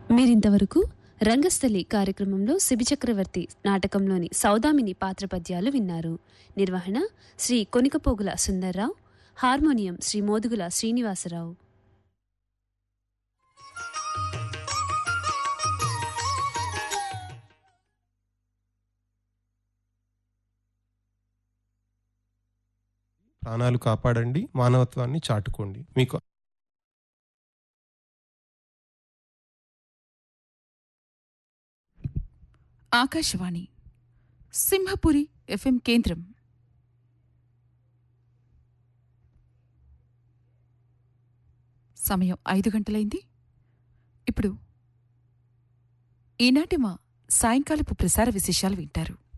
మీరింతవరకు రంగస్థలి కార్యక్రమంలో శిబి చక్రవర్తి నాటకంలోని సౌదామిని పాత్ర పద్యాలు విన్నారు నిర్వహణ శ్రీ కొనికపోగుల సుందర్రావు హార్మోనియం శ్రీ మోదుగుల శ్రీనివాసరావు ప్రాణాలు కాపాడండి మానవత్వాన్ని చాటుకోండి మీకు ఆకాశవాణి సింహపురి ఎఫ్ఎం కేంద్రం సమయం ఐదు గంటలైంది ఇప్పుడు ఈనాటి మా సాయంకాలపు ప్రసార విశేషాలు వింటారు